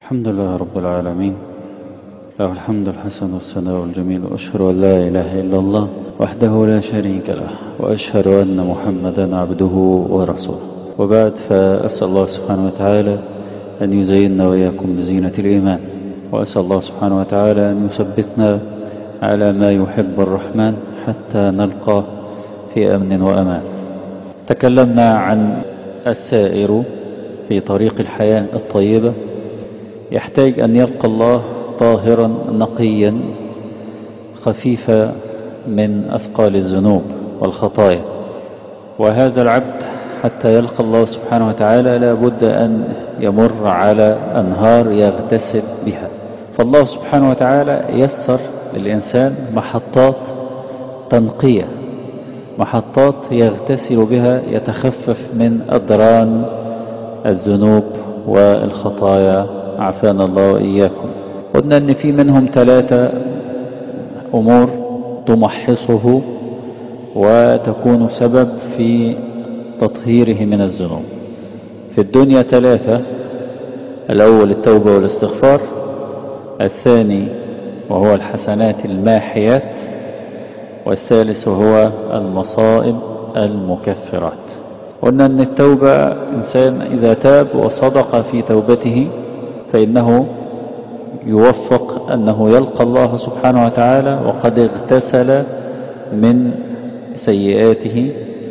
الحمد لله رب العالمين له الحمد الحسن والثناء الجميل وأشهد أن لا إله إلا الله وحده لا شريك له وأشهد أن محمدا عبده ورسوله وبعد فأسأل الله سبحانه وتعالى أن يزيننا وإياكم بزينة الإيمان وأسأل الله سبحانه وتعالى أن يثبتنا على ما يحب الرحمن حتى نلقى في أمن وأمان تكلمنا عن السائر في طريق الحياة الطيبة يحتاج أن يلقى الله طاهرا نقيا خفيفا من أثقال الذنوب والخطايا وهذا العبد حتى يلقى الله سبحانه وتعالى لا بد أن يمر على أنهار يغتسل بها فالله سبحانه وتعالى يسر للإنسان محطات تنقية محطات يغتسل بها يتخفف من أدران الذنوب والخطايا عافانا الله وإياكم قلنا أن في منهم ثلاثة أمور تمحصه وتكون سبب في تطهيره من الذنوب في الدنيا ثلاثة الأول التوبة والاستغفار الثاني وهو الحسنات الماحيات والثالث هو المصائب المكفرات قلنا أن التوبة إنسان إذا تاب وصدق في توبته فإنه يوفق أنه يلقى الله سبحانه وتعالى وقد اغتسل من سيئاته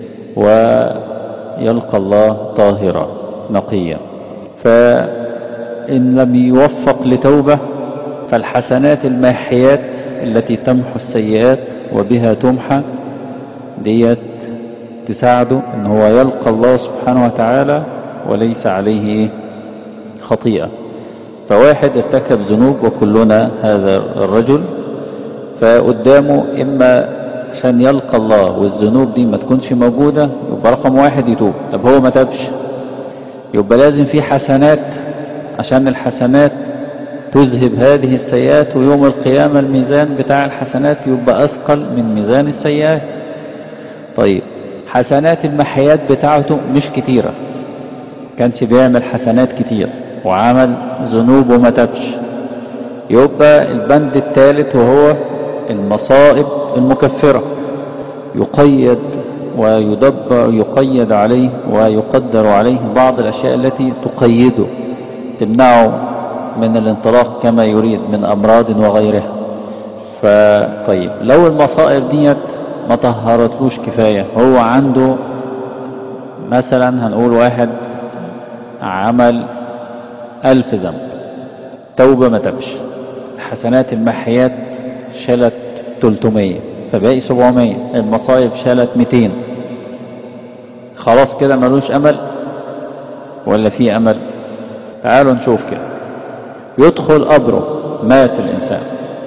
ويلقى الله طاهرا نقيا فإن لم يوفق لتوبة فالحسنات الماحيات التي تمحو السيئات وبها تمحى ديت تساعده ان هو يلقى الله سبحانه وتعالى وليس عليه خطيئة فواحد ارتكب ذنوب وكلنا هذا الرجل فقدامه اما عشان يلقى الله والذنوب دي ما تكونش موجودة يبقى رقم واحد يتوب طب هو ما تابش يبقى لازم في حسنات عشان الحسنات تذهب هذه السيئات ويوم القيامة الميزان بتاع الحسنات يبقى أثقل من ميزان السيئات طيب حسنات المحيات بتاعته مش كتيرة كانش بيعمل حسنات كتير وعمل ذنوب وما تبش يبقى البند الثالث وهو المصائب المكفرة يقيد ويدبر يقيد عليه ويقدر عليه بعض الأشياء التي تقيده تمنعه من الانطلاق كما يريد من أمراض وغيرها فطيب لو المصائب ديت ما طهرتلوش كفاية هو عنده مثلا هنقول واحد عمل ألف ذنب توبة ما تبش حسنات المحيات شلت 300 فباقي 700 المصايب شلت 200 خلاص كده ملوش أمل ولا في أمل تعالوا نشوف كده يدخل قبره مات الإنسان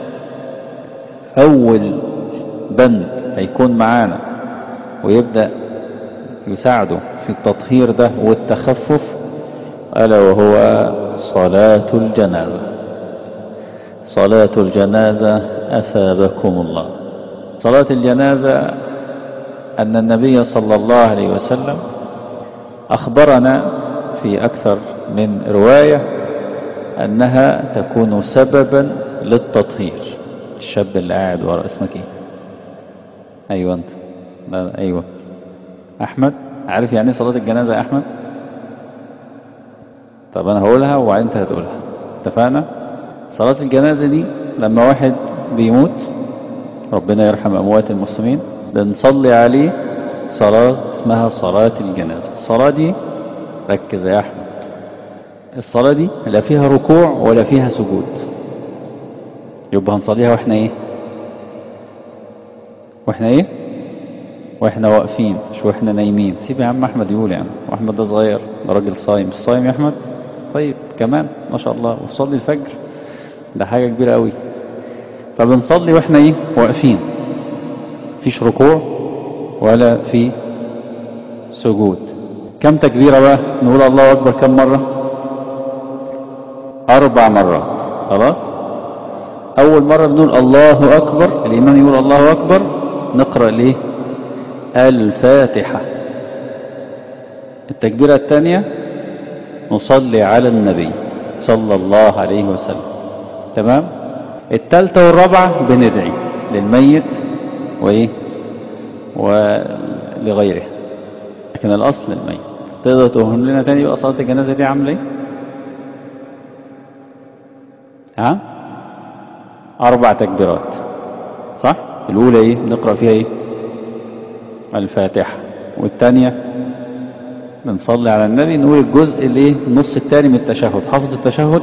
أول بند هيكون معانا ويبدأ يساعده في التطهير ده والتخفف ألا وهو صلاة الجنازة صلاة الجنازة أثابكم الله صلاة الجنازة أن النبي صلى الله عليه وسلم أخبرنا في أكثر من رواية أنها تكون سببا للتطهير الشاب اللي قاعد ورا اسمك ايه ايوه انت لا ايوه احمد عارف يعني ايه صلاة الجنازة يا احمد طب انا هقولها وبعدين انت هتقولها اتفقنا صلاة الجنازة دي لما واحد بيموت ربنا يرحم اموات المسلمين بنصلي عليه صلاة اسمها صلاة الجنازة الصلاة دي ركز يا احمد الصلاة دي لا فيها ركوع ولا فيها سجود يبقى هنصليها واحنا ايه واحنا ايه واحنا واقفين مش واحنا نايمين سيب يا عم احمد يقول يعني واحمد ده صغير ده راجل صايم مش صايم يا احمد طيب كمان ما شاء الله وصلي الفجر ده حاجة كبيرة قوي فبنصلي واحنا ايه واقفين فيش ركوع ولا في سجود كم تكبيرة بقى نقول الله اكبر كم مرة اربع مرات خلاص اول مرة بنقول الله اكبر الامام يقول الله اكبر نقرأ ليه الفاتحة التكبيرة الثانية نصلي على النبي صلى الله عليه وسلم تمام التالتة والرابعة بندعي للميت وايه ولغيره لكن الاصل الميت تقدر تقول لنا تاني بقى صلاة الجنازة دي عاملة ايه ها اربع تكبيرات صح الاولى ايه نقرأ فيها ايه الفاتحة والثانية بنصلي على النبي نقول الجزء اللي ايه النص الثاني من التشهد حافظ التشهد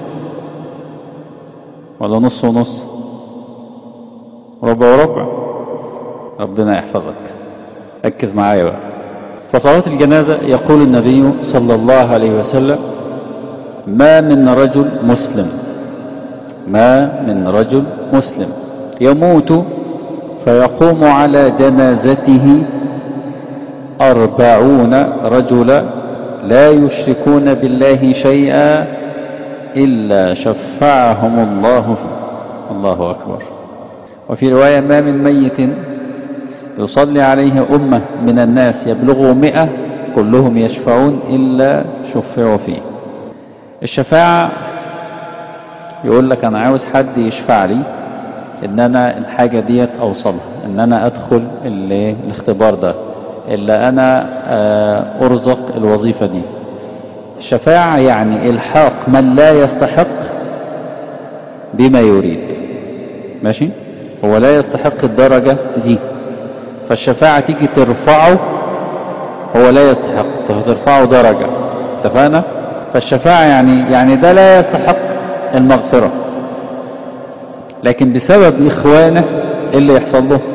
ولا نص ونص ربع وربع ربنا يحفظك ركز معايا بقى فصلاة الجنازة يقول النبي صلى الله عليه وسلم ما من رجل مسلم ما من رجل مسلم يموت فيقوم على جنازته أربعون رجلا لا يشركون بالله شيئا إلا شفعهم الله فيه الله أكبر وفي رواية ما من ميت يصلي عليه أمة من الناس يبلغوا مئة كلهم يشفعون إلا شفعوا فيه الشفاعة يقول لك أنا عاوز حد يشفع لي إن أنا الحاجة ديت أوصلها إن أنا أدخل الاختبار ده إلا أنا أرزق الوظيفة دي الشفاعة يعني إلحاق من لا يستحق بما يريد ماشي هو لا يستحق الدرجة دي فالشفاعة تيجي ترفعه هو لا يستحق فترفعه درجة اتفقنا فالشفاعة يعني يعني ده لا يستحق المغفرة لكن بسبب إخوانه اللي يحصل له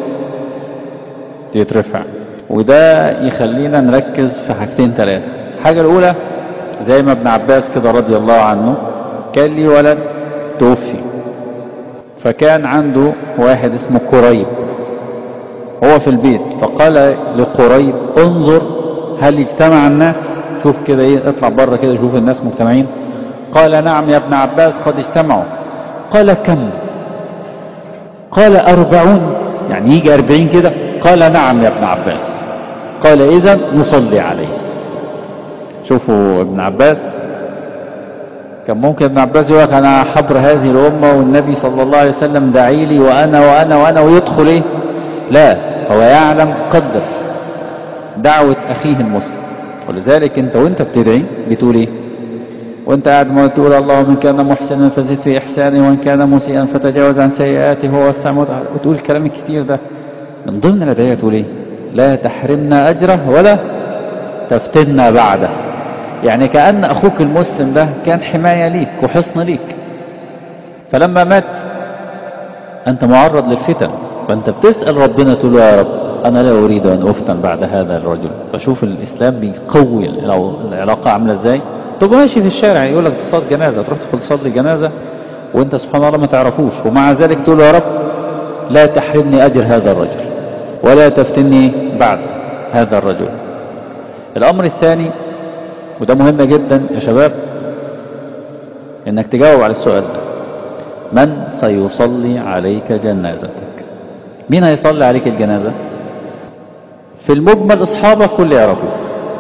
يترفع وده يخلينا نركز في حاجتين ثلاثة الحاجة الأولى زي ما ابن عباس كده رضي الله عنه كان لي ولد توفي فكان عنده واحد اسمه قريب هو في البيت فقال لقريب انظر هل اجتمع الناس شوف كده ايه اطلع بره كده شوف الناس مجتمعين قال نعم يا ابن عباس قد اجتمعوا قال كم قال أربعون يعني يجي أربعين كده قال نعم يا ابن عباس قال إذا نصلي عليه شوفوا ابن عباس كان ممكن ابن عباس يقول لك أنا حبر هذه الأمة والنبي صلى الله عليه وسلم دعي لي وأنا وأنا وأنا ويدخل إيه لا هو يعلم قدر دعوة أخيه المسلم ولذلك أنت وأنت بتدعي بتقول إيه وانت قاعد ما تقول اللهم ان كان محسنا فزد في احسانه وان كان مسيئا فتجاوز عن سيئاته هو السمع وتقول الكلام الكتير ده من ضمن الادعيه تقول ايه لا تحرمنا اجره ولا تفتنا بعده يعني كأن اخوك المسلم ده كان حماية ليك وحصن ليك فلما مات انت معرض للفتن فانت بتسأل ربنا تقول له يا رب انا لا اريد ان افتن بعد هذا الرجل فشوف الاسلام بيقوي العلاقة عاملة ازاي تبقى ماشي في الشارع يقول لك تصلي جنازة تروح تدخل تصلي جنازة وانت سبحان الله ما تعرفوش ومع ذلك تقول يا رب لا تحرمني أجر هذا الرجل ولا تفتني بعد هذا الرجل الأمر الثاني وده مهم جدا يا شباب انك تجاوب على السؤال ده من سيصلي عليك جنازتك مين هيصلي عليك الجنازة في المجمل اصحابك كل يعرفوك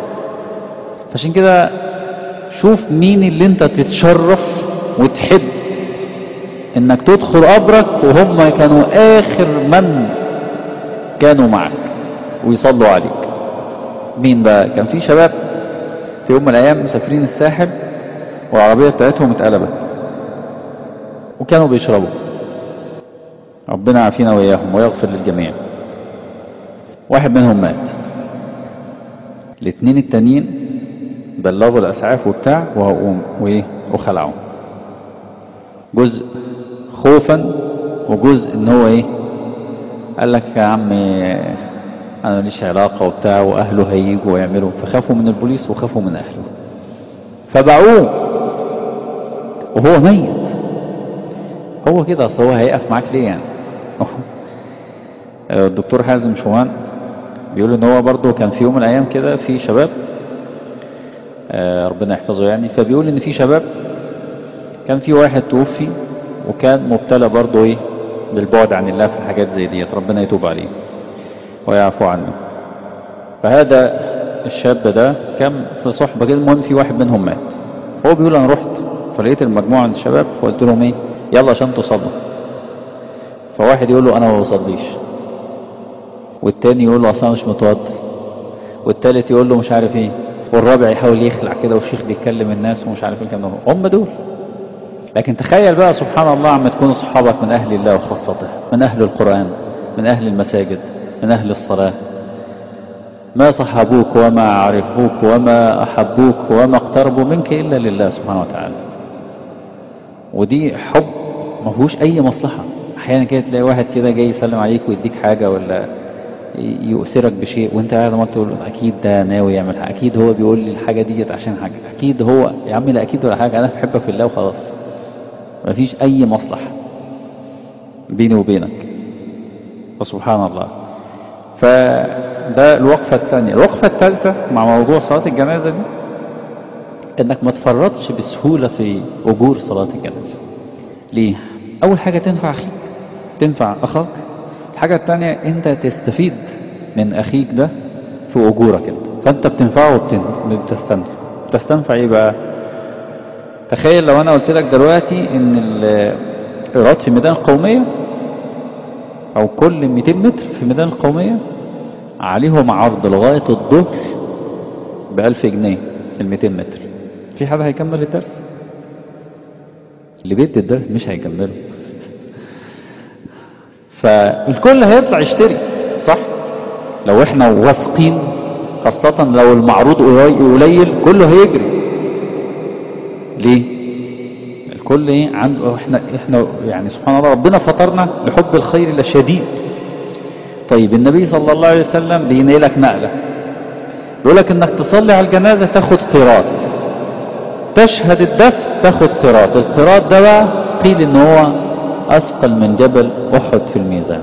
فعشان كده شوف مين اللي انت تتشرف وتحب انك تدخل قبرك وهم كانوا اخر من كانوا معك ويصلوا عليك مين بقى كان في شباب في يوم من الايام مسافرين الساحل والعربية بتاعتهم اتقلبت وكانوا بيشربوا ربنا عافينا وإياهم ويغفر للجميع واحد منهم مات الاثنين التانيين بلغوا الأسعاف وبتاع وإيه وخلعوا جزء خوفا وجزء ان هو ايه قال لك يا عم انا ماليش علاقة وبتاع واهله هيجوا ويعملوا فخافوا من البوليس وخافوا من اهله فباعوه وهو ميت هو كده اصل هو هيقف معاك ليه يعني الدكتور حازم شومان بيقول ان هو برضه كان في يوم من الايام كده في شباب ربنا يحفظه يعني فبيقول ان في شباب كان في واحد توفي وكان مبتلى برضه ايه بالبعد عن الله في الحاجات زي ديت ربنا يتوب عليه ويعفو عنه فهذا الشاب ده كان في صحبة كده المهم في واحد منهم مات هو بيقول انا رحت فلقيت المجموعة من الشباب فقلت لهم ايه يلا عشان تصلوا فواحد يقول له انا ما بصليش والتاني يقول له اصلا مش متوضي والتالت يقول له مش عارف ايه والرابع يحاول يخلع كده والشيخ بيتكلم الناس ومش عارف ايه الكلام ده هم دول لكن تخيل بقى سبحان الله عم تكون صحابك من اهل الله وخاصته من اهل القرآن من اهل المساجد من اهل الصلاة ما صحبوك وما عرفوك وما احبوك وما اقتربوا منك الا لله سبحانه وتعالى ودي حب ما فيهوش اي مصلحة احيانا كده تلاقي واحد كده جاي يسلم عليك ويديك حاجة ولا يؤثرك بشيء وانت قاعد ما تقول اكيد ده ناوي يعمل حاجة اكيد هو بيقول لي الحاجة ديت عشان حاجة اكيد هو يا عم لا اكيد ولا حاجة انا بحبك في الله وخلاص مفيش اي مصلحة بيني وبينك فسبحان الله فده الوقفة الثانية الوقفة الثالثة مع موضوع صلاة الجنازة دي انك ما تفرطش بسهولة في اجور صلاة الجنازة ليه اول حاجة تنفع اخيك تنفع اخاك الحاجة الثانية انت تستفيد من اخيك ده في اجورك انت فانت بتنفعه وبتستنفع بتستنفع ايه بقى تخيل لو انا قلت لك دلوقتي ان الايراد في ميدان القومية او كل 200 متر في ميدان القومية عليهم عرض لغاية الظهر ب 1000 جنيه في ال 200 متر في حد هيكمل الدرس اللي بيدي الدرس مش هيكمله فالكل هيطلع يشتري صح لو احنا واثقين خاصة لو المعروض قليل كله هيجري ليه الكل ايه عنده احنا احنا يعني سبحان الله ربنا فطرنا لحب الخير لشديد طيب النبي صلى الله عليه وسلم بينقلك نقلة بيقول لك انك تصلي على الجنازة تاخد قراط تشهد الدفن تاخد قراط القراط ده بقى قيل ان هو اثقل من جبل احد في الميزان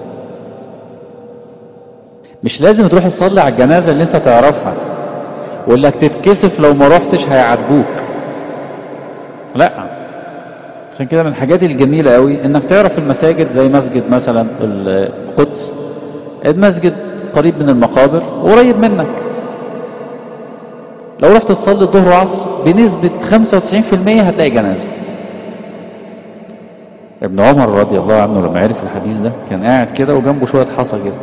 مش لازم تروح تصلي على الجنازة اللي انت تعرفها ولا تتكسف لو ما رحتش هيعاتبوك لا عشان كده من الحاجات الجميلة قوي انك تعرف المساجد زي مسجد مثلا القدس المسجد قريب من المقابر وقريب منك لو رحت تصلي الظهر وعصر بنسبة 95% هتلاقي جنازة ابن عمر رضي الله عنه لما عرف الحديث ده كان قاعد كده وجنبه شوية حصى كده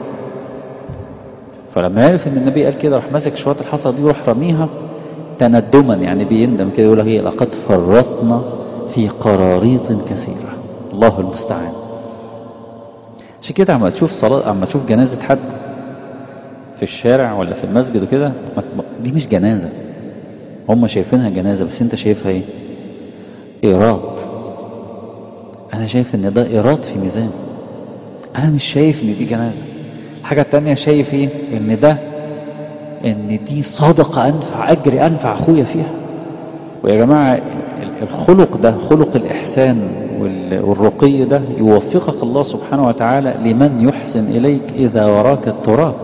فلما عرف ان النبي قال كده راح ماسك شوية الحصى دي وراح رميها تندما يعني بيندم كده يقول لك ايه لقد فرطنا في قراريط كثيرة الله المستعان عشان كده عما تشوف صلاة عما تشوف جنازة حد في الشارع ولا في المسجد وكده دي مش جنازة هم شايفينها جنازة بس انت شايفها ايه ايراد انا شايف ان ده ايراد في ميزان انا مش شايف ان دي جنازة الحاجة التانية شايف ايه ان ده ان دي صدقة انفع اجري انفع اخويا فيها ويا جماعة الخلق ده خلق الاحسان والرقي ده يوفقك الله سبحانه وتعالى لمن يحسن اليك اذا وراك التراب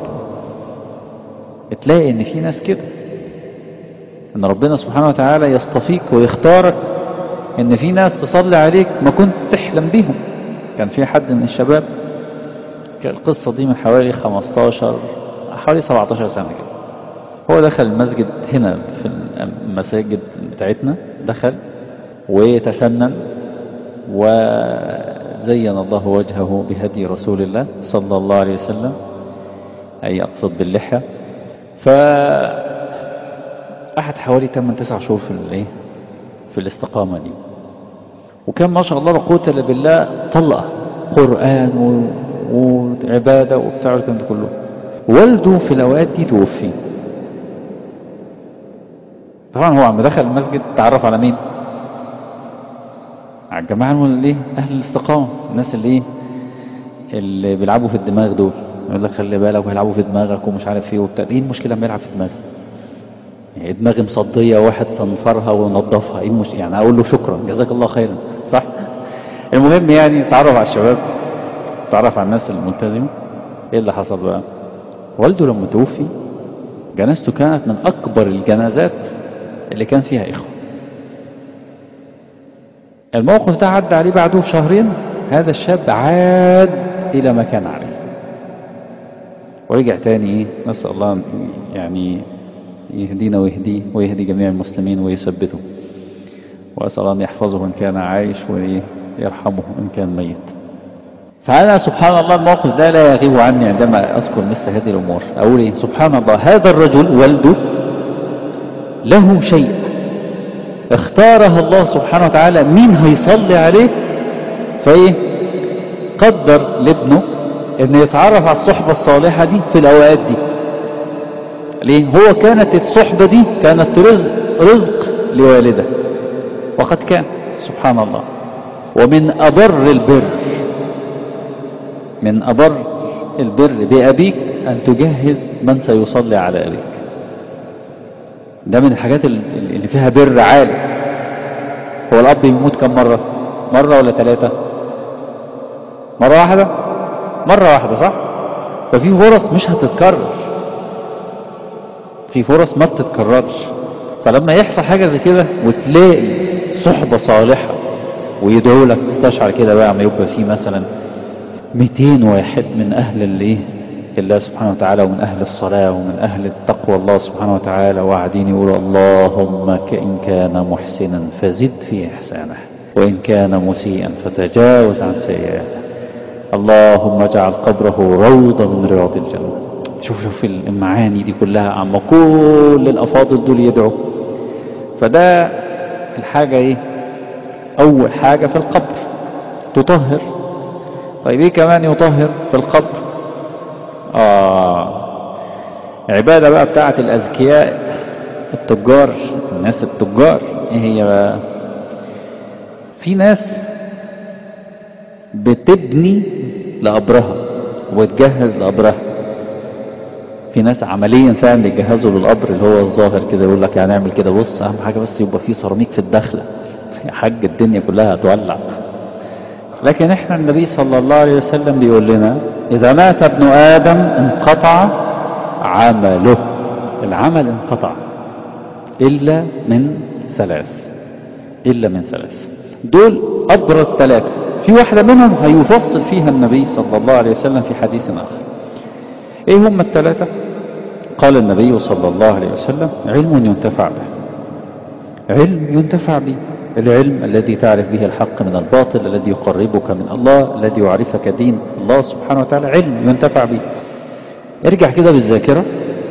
تلاقي ان في ناس كده ان ربنا سبحانه وتعالى يصطفيك ويختارك ان في ناس تصلي عليك ما كنت تحلم بيهم كان في حد من الشباب كان القصة دي من حوالي 15 حوالي 17 سنة كده هو دخل المسجد هنا في المساجد بتاعتنا دخل وتسنن وزين الله وجهه بهدي رسول الله صلى الله عليه وسلم أي أقصد باللحية ف قعد حوالي 8 9 شهور في الايه في الاستقامة دي وكان ما شاء الله لا قوه الا بالله طلقه قرآن و... وعبادة وبتاع الكلام ده كله والده في الأوقات دي توفي طبعا هو عم دخل المسجد تعرف على مين على الجماعة اللي أهل الاستقامة الناس اللي ايه اللي بيلعبوا في الدماغ دول يقول لك خلي بالك وهيلعبوا في دماغك ومش عارف ايه وبتاع ايه المشكلة لما يلعب في دماغي يعني دماغي مصدية واحد صنفرها ونظفها ايه المش... يعني اقول له شكرا جزاك الله خيرا صح المهم يعني تعرف على الشباب تعرف على الناس الملتزمة ايه اللي حصل بقى والده لما توفي جنازته كانت من اكبر الجنازات اللي كان فيها اخوة الموقف ده عدى عليه بعده بشهرين هذا الشاب عاد الى ما كان عليه ورجع تاني ايه نسأل الله يعني يهدينا ويهديه ويهدي جميع المسلمين ويثبته وأسأل أن يحفظه إن كان عايش ويرحمه إن كان ميت فأنا سبحان الله الموقف ده لا يغيب عني عندما أذكر مثل هذه الأمور أقول إيه سبحان الله هذا الرجل والده له شيء اختارها الله سبحانه وتعالى مين هيصلي عليه فايه قدر لابنه انه يتعرف على الصحبة الصالحة دي في الاوقات دي ليه هو كانت الصحبة دي كانت رزق, رزق لوالده وقد كان سبحان الله ومن أبر البر من أبر البر بأبيك أن تجهز من سيصلي على أبيك ده من الحاجات اللي فيها بر عالي هو الأب يموت كم مرة مرة ولا ثلاثة مرة واحدة مرة واحدة صح ففي فرص مش هتتكرر في فرص ما بتتكررش فلما يحصل حاجة زي كده وتلاقي صحبة صالحة ويدعو لك تستشعر كده بقى ما يبقى في مثلا 200 واحد من أهل الايه الله سبحانه وتعالى ومن أهل الصلاة ومن أهل التقوى الله سبحانه وتعالى وقاعدين يقولوا اللهم إن كان محسنا فزد في إحسانه وإن كان مسيئا فتجاوز عن سيئاته اللهم اجعل قبره روضة من رياض الجنة شوف شوف المعاني دي كلها عم كل الأفاضل دول يدعوا فده الحاجة ايه أول حاجة في القبر تطهر طيب ايه كمان يطهر في القبر آه عبادة بقى بتاعت الأذكياء التجار الناس التجار ايه هي بقى في ناس بتبني لقبرها وتجهز لقبرها في ناس عمليا فعلا بيجهزوا للقبر اللي هو الظاهر كده يقول لك يعني اعمل كده بص اهم حاجه بس يبقى في سيراميك في الدخله يا حاج الدنيا كلها هتولع لكن احنا النبي صلى الله عليه وسلم بيقول لنا اذا مات ابن ادم انقطع عمله العمل انقطع الا من ثلاث الا من ثلاث دول ابرز ثلاثه في واحده منهم هيفصل فيها النبي صلى الله عليه وسلم في حديث اخر ايه هم الثلاثه قال النبي صلى الله عليه وسلم علم ينتفع به علم ينتفع به العلم الذي تعرف به الحق من الباطل الذي يقربك من الله الذي يعرفك دين الله سبحانه وتعالى علم ينتفع به ارجع كده بالذاكرة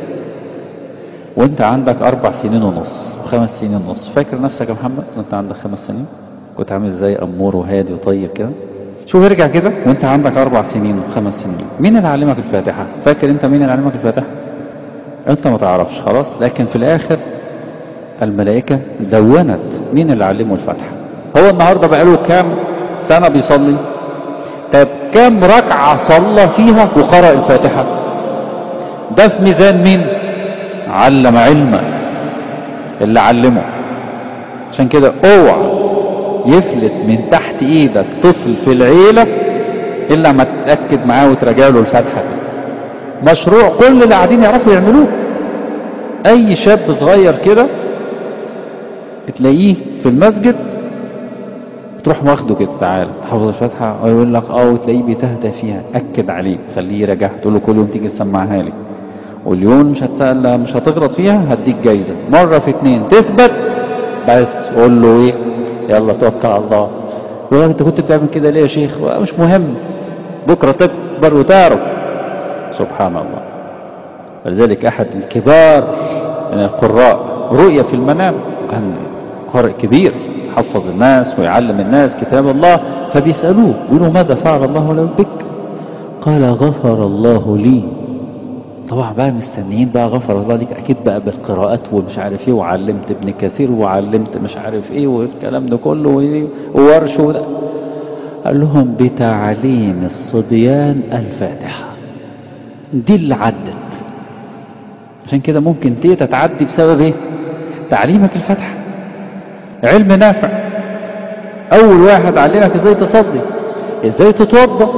وانت عندك اربع سنين ونص خمس سنين ونص فاكر نفسك يا محمد وانت عندك خمس سنين كنت عامل ازاي امور وهادي وطيب كده شوف ارجع كده وانت عندك اربع سنين وخمس سنين مين اللي علمك الفاتحة فاكر انت مين اللي علمك الفاتحة انت ما تعرفش خلاص لكن في الاخر الملائكة دونت مين اللي علمه الفاتحة هو النهاردة بقاله كام سنة بيصلي طب كام ركعة صلى فيها وقرأ الفاتحة ده في ميزان مين علم علما اللي علمه عشان كده اوعى يفلت من تحت ايدك طفل في العيلة الا ما تتأكد معاه وتراجع له الفاتحة دي مشروع كل اللي قاعدين يعرفوا يعملوه اي شاب صغير كده تلاقيه في المسجد تروح واخده كده تعالى تحفظ الفاتحة ويقول لك اه وتلاقيه بيتهدى فيها اكد عليه خليه يراجعها تقول له كل يوم تيجي تسمعها لي واليوم مش هتسأل مش هتغلط فيها هديك جايزة مرة في اتنين تثبت بس قول له ايه يلا توكل على الله يقول لك انت كنت بتعمل كده ليه يا شيخ مش مهم بكرة تكبر وتعرف سبحان الله ولذلك احد الكبار من القراء رؤية في المنام كان قارئ كبير حفظ الناس ويعلم الناس كتاب الله فبيسألوه يقولوا ماذا فعل الله لو بك قال غفر الله لي طبعا بقى مستنيين بقى غفر الله ليك اكيد بقى بالقراءات ومش عارف ايه وعلمت ابن كثير وعلمت مش عارف ايه والكلام ده كله وورش وده قال لهم بتعليم الصبيان الفاتحة دي اللي عدت عشان كده ممكن تيتا تعدي بسبب ايه تعليمك الفاتحة علم نافع اول واحد علمك ازاي تصلي ازاي تتوضا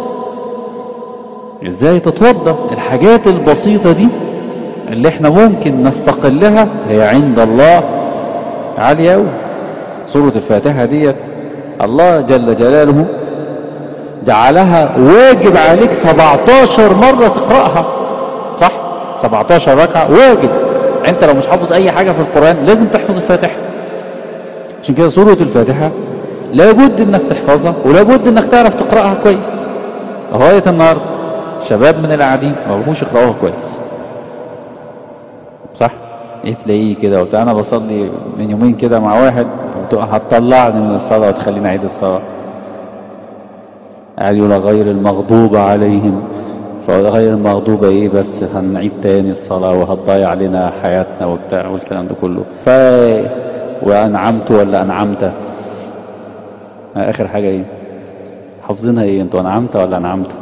ازاي تتوضا الحاجات البسيطة دي اللي احنا ممكن نستقلها هي عند الله عالية قوي سورة الفاتحة ديت الله جل جلاله جعلها واجب عليك 17 مرة تقرأها صح 17 ركعة واجب انت لو مش حافظ اي حاجة في القرآن لازم تحفظ الفاتحة عشان كده سورة الفاتحة لابد انك تحفظها ولابد انك تعرف تقرأها كويس لغاية النهاردة شباب من القاعدين ما بيعرفوش يقرأوها كويس صح ايه تلاقيه كده وبتاع انا بصلي من يومين كده مع واحد هتطلعني من الصلاة وتخليني اعيد الصلاة قال يقول غير المغضوب عليهم فغير المغضوب ايه بس هنعيد تاني الصلاة وهتضيع علينا حياتنا وبتاع والكلام ده كله ف وانعمت ولا انعمت اخر حاجة ايه حافظينها ايه انتوا انعمت ولا انعمت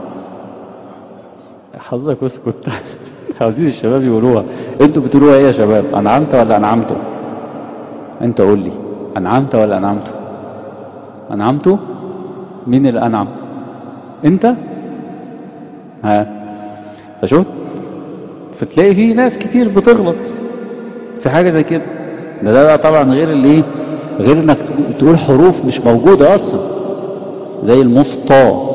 حظك اسكت عاوزين الشباب يقولوها انتوا بتقولوها ايه يا شباب انعمت ولا انعمتوا انت قول لي انعمت ولا انعمتوا انعمتوا مين اللي انعم انت ها فشفت فتلاقي في ناس كتير بتغلط في حاجة زي كده ده ده طبعا غير اللي ايه غير انك تقول حروف مش موجودة اصلا زي المسطى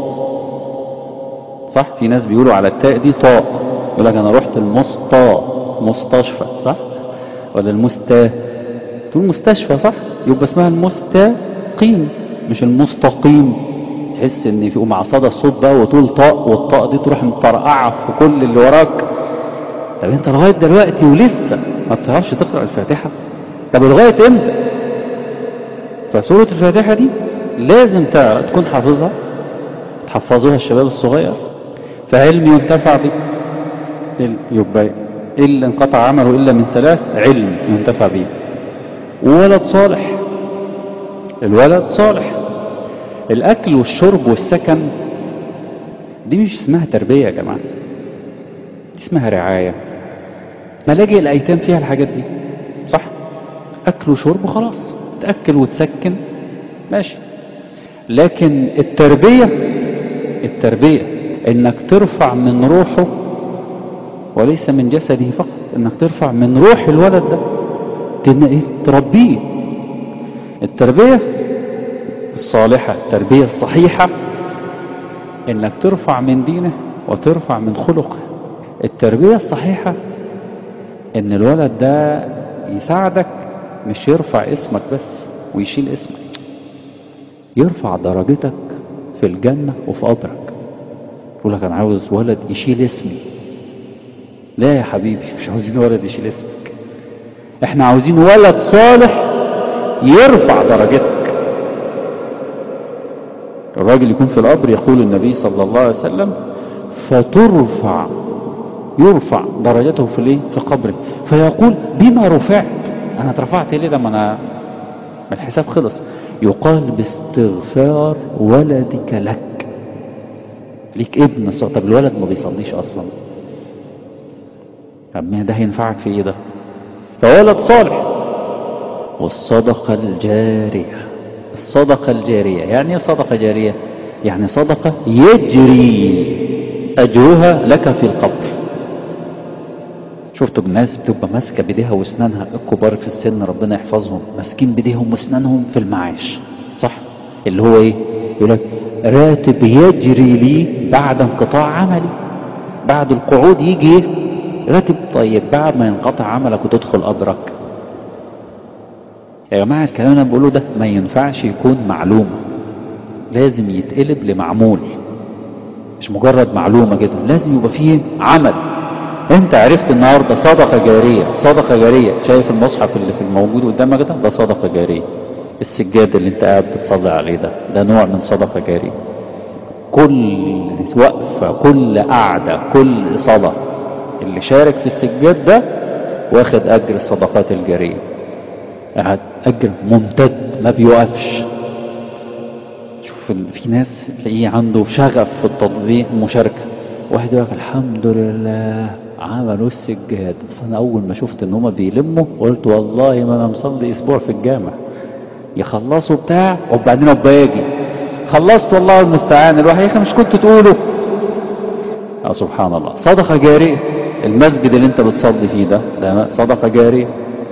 صح في ناس بيقولوا على التاء دي طاء يقول لك انا رحت المسطى مستشفى صح ولا المستا تقول مستشفى صح يبقى اسمها المستقيم مش المستقيم تحس ان في مع صدى الصوت ده وتقول طاء والطاء دي تروح مطرقعه في كل اللي وراك طب انت لغايه دلوقتي ولسه ما بتعرفش تقرا الفاتحه طب لغايه امتى فسوره الفاتحه دي لازم تكون حافظها تحفظوها الشباب الصغير فعلم ينتفع به يبقى إلا انقطع عمله إلا من ثلاث علم ينتفع به وولد صالح الولد صالح الأكل والشرب والسكن دي مش اسمها تربية يا جماعة دي اسمها رعاية ملاجئ الأيتام فيها الحاجات دي صح أكل وشرب خلاص تأكل وتسكن ماشي لكن التربية التربية انك ترفع من روحه وليس من جسده فقط انك ترفع من روح الولد ده تربيه التربية الصالحة التربية الصحيحة انك ترفع من دينه وترفع من خلقه التربية الصحيحة ان الولد ده يساعدك مش يرفع اسمك بس ويشيل اسمك يرفع درجتك في الجنة وفي قبرك يقول لك انا عاوز ولد يشيل اسمي لا يا حبيبي مش عاوزين ولد يشيل اسمك احنا عاوزين ولد صالح يرفع درجتك الراجل يكون في القبر يقول النبي صلى الله عليه وسلم فترفع يرفع درجته في الايه في قبره فيقول بما رفعت انا اترفعت ليه لما انا الحساب خلص يقال باستغفار ولدك لك ليك ابن صالح طب الولد ما بيصليش اصلا طب ما ده هينفعك في ايه ده فولد صالح والصدقة الجارية الصدقة الجارية يعني ايه صدقة جارية يعني صدقة يجري اجرها لك في القبر شفتوا الناس بتبقى ماسكه بايديها واسنانها الكبار في السن ربنا يحفظهم ماسكين بايديهم واسنانهم في المعاش صح اللي هو ايه يقول لك راتب يجري لي بعد انقطاع عملي بعد القعود يجي ايه راتب طيب بعد ما ينقطع عملك وتدخل قبرك يا جماعه الكلام اللي انا بقوله ده ما ينفعش يكون معلومه لازم يتقلب لمعمول مش مجرد معلومه كده لازم يبقى فيه عمل انت عرفت النهاردة صدقة جارية صدقة جارية شايف المصحف اللي في الموجود قدامك ده ده صدقة جارية السجاد اللي انت قاعد بتصلي عليه ده ده نوع من صدقة جارية كل وقفة كل قعدة كل صلاة اللي شارك في السجاد ده واخد اجر الصدقات الجارية قاعد اجر ممتد ما بيوقفش شوف في ناس تلاقيه عنده شغف في التطبيق مشاركة واحد يقول لك الحمد لله عملوا السجاد فانا اول ما شفت ان هما بيلموا قلت والله ما انا مصلي اسبوع في الجامع يخلصوا بتاع وبعدين ابقى اجي خلصت والله المستعان الواحد يا اخي مش كنت تقوله اه سبحان الله صدقة جارية المسجد اللي انت بتصلي فيه ده ده صدقة جارية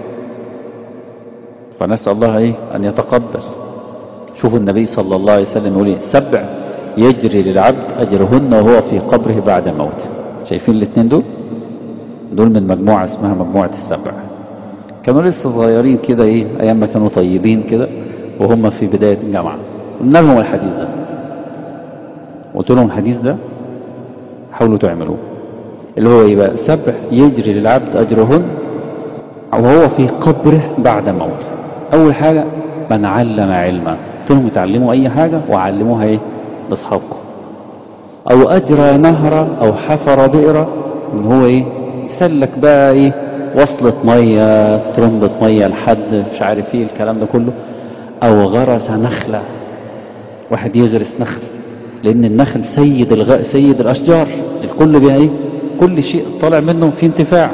فنسأل الله ايه ان يتقبل شوفوا النبي صلى الله عليه وسلم يقول ايه سبع يجري للعبد اجرهن وهو في قبره بعد موته شايفين الاثنين دول دول من مجموعة اسمها مجموعة السبع كانوا لسه صغيرين كده ايه ايام ما كانوا طيبين كده وهم في بداية الجامعة قلنا لهم الحديث ده قلت لهم الحديث ده حاولوا تعملوه اللي هو ايه بقى سبع يجري للعبد اجرهن وهو في قبره بعد موته اول حاجة من علم علما قلت لهم اتعلموا اي حاجة وعلموها ايه لاصحابكم او اجرى نهرا او حفر بئرا ان هو ايه يسلك بقى ايه وصلة مية ترمبة مية لحد مش عارف ايه الكلام ده كله او غرس نخلة واحد يغرس نخل لان النخل سيد الغ... سيد الاشجار الكل بها ايه كل شيء طالع منه فيه انتفاع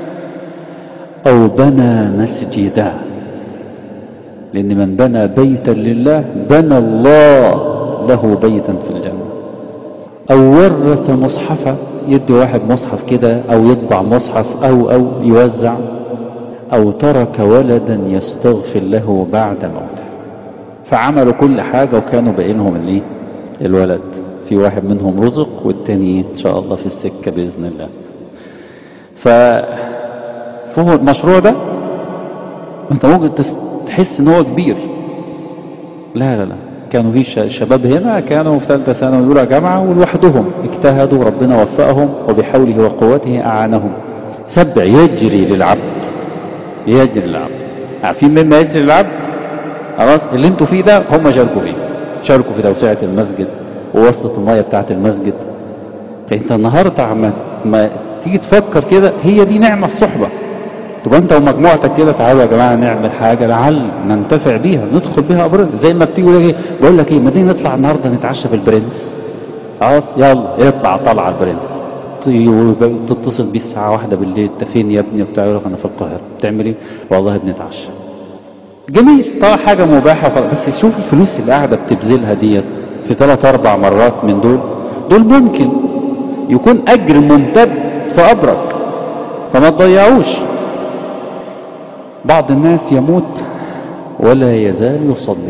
او بنى مسجدا لان من بنى بيتا لله بنى الله له بيتا في الجنة او ورث مصحفا يدي واحد مصحف كده او يطبع مصحف او او يوزع او ترك ولدا يستغفر له بعد موته فعملوا كل حاجة وكانوا بينهم الايه الولد في واحد منهم رزق والتاني ان شاء الله في السكة بإذن الله ف فهو المشروع ده انت ممكن تحس ان هو كبير لا لا لا كانوا في شباب هنا كانوا في ثالثه ثانوي اولى جامعه ولوحدهم اجتهدوا ربنا وفقهم وبحوله وقوته اعانهم سبع يجري للعبد يجري للعبد عارفين مما يجري للعبد خلاص اللي انتوا فيه ده هم شاركوا فيه شاركوا في توسعه المسجد ووصلة المية بتاعة المسجد فانت النهاردة عم ما تيجي تفكر كده هي دي نعمة الصحبة تبقى انت ومجموعتك كده تعالوا يا جماعة نعمل حاجة لعل ننتفع بيها ندخل بيها ابرز زي ما بتيجي ايه بقول لك ايه ما تيجي نطلع النهاردة نتعشى في البرنس خلاص يلا اطلع طلع البرنس تتصل بيه الساعة واحدة بالليل انت فين يا ابني وبتاع يقول لك انا في القاهرة بتعمل ايه والله بنتعشى جميل طبعا حاجة مباحة بس شوف الفلوس اللي قاعدة بتبذلها ديت في ثلاث اربع مرات من دول دول ممكن يكون اجر ممتد في قبرك فما تضيعوش بعض الناس يموت ولا يزال يصلي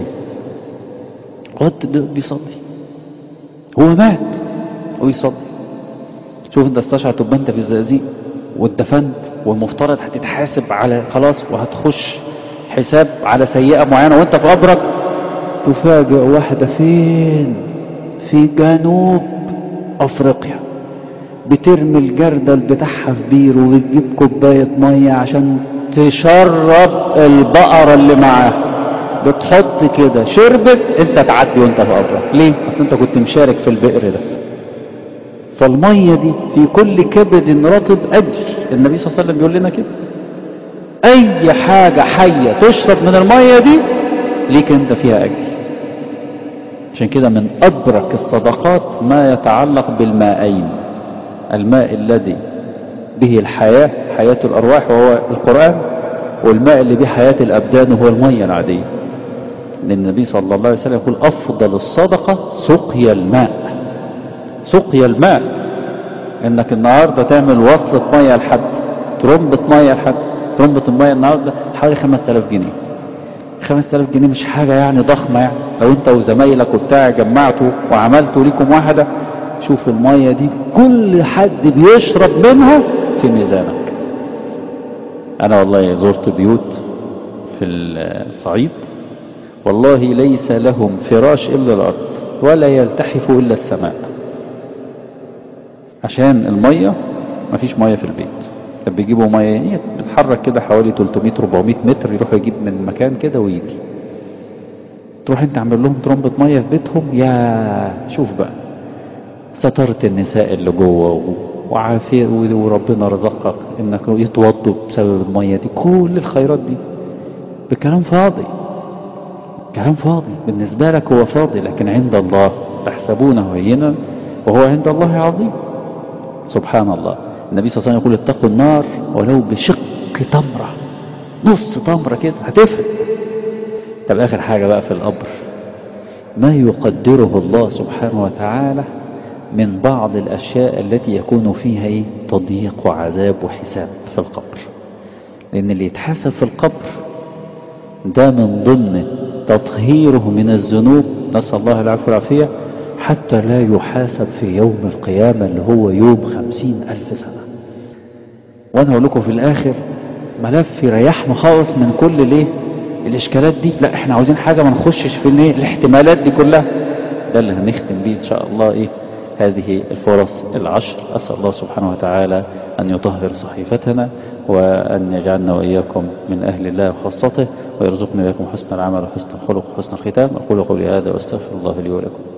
قد بيصلي هو مات ويصلي شوف انت استشعر تبقى انت في الزقازيق واتدفنت والمفترض هتتحاسب على خلاص وهتخش حساب على سيئة معينة وانت في قبرك تفاجئ واحدة فين في جنوب افريقيا بترمي الجردل بتاعها في بير وبتجيب كوباية مية عشان تشرب البقرة اللي معاها بتحط كده شربت انت تعدي وانت في قبرك ليه اصل انت كنت مشارك في البئر ده فالمية دي في كل كبد رطب اجر النبي صلى الله عليه وسلم بيقول لنا كده اي حاجة حية تشرب من المية دي ليك انت فيها اجر عشان كده من ابرك الصدقات ما يتعلق بالماءين الماء الذي به الحياة حياة الارواح وهو القرآن والماء اللي به حياة الابدان وهو المية العادية لان النبي صلى الله عليه وسلم يقول افضل الصدقة سقيا الماء سقيا الماء انك النهاردة تعمل وصلة مية لحد ترمبة مية لحد ترمبة المية النهاردة حوالي 5000 جنيه 5000 جنيه مش حاجة يعني ضخمة يعني لو انت وزمايلك وبتاع جمعتوا وعملتوا ليكم واحدة شوف المية دي كل حد بيشرب منها في ميزانك انا والله زرت بيوت في الصعيد والله ليس لهم فراش الا الارض ولا يلتحف الا السماء عشان المية مفيش مية في البيت بيجيبوا مية بتتحرك كده حوالي 300 400 متر يروح يجيب من مكان كده ويجي تروح انت عامل لهم ترمبة مية في بيتهم يا شوف بقى سترت النساء اللي جوه وعافية وربنا رزقك انك يتوضوا بسبب المية دي كل الخيرات دي بكلام فاضي كلام فاضي بالنسبة لك هو فاضي لكن عند الله تحسبونه هينا وهو عند الله عظيم سبحان الله النبي صلى الله عليه وسلم يقول اتقوا النار ولو بشق تمرة نص تمرة كده هتفرق طب اخر حاجة بقى في القبر ما يقدره الله سبحانه وتعالى من بعض الاشياء التي يكون فيها ايه تضييق وعذاب وحساب في القبر لان اللي يتحاسب في القبر ده من ضمن تطهيره من الذنوب نسأل الله العفو والعافية حتى لا يحاسب في يوم القيامة اللي هو يوم خمسين ألف سنة وأنا أقول لكم في الآخر ملف يريحنا خالص من كل ليه الاشكالات دي لا احنا عاوزين حاجة ما نخشش في الايه الاحتمالات دي كلها ده اللي هنختم بيه ان شاء الله ايه هذه الفرص العشر أسأل الله سبحانه وتعالى أن يطهر صحيفتنا وأن يجعلنا وإياكم من أهل الله وخاصته ويرزقنا وإياكم حسن العمل وحسن الخلق وحسن الختام أقول قولي هذا وأستغفر الله لي ولكم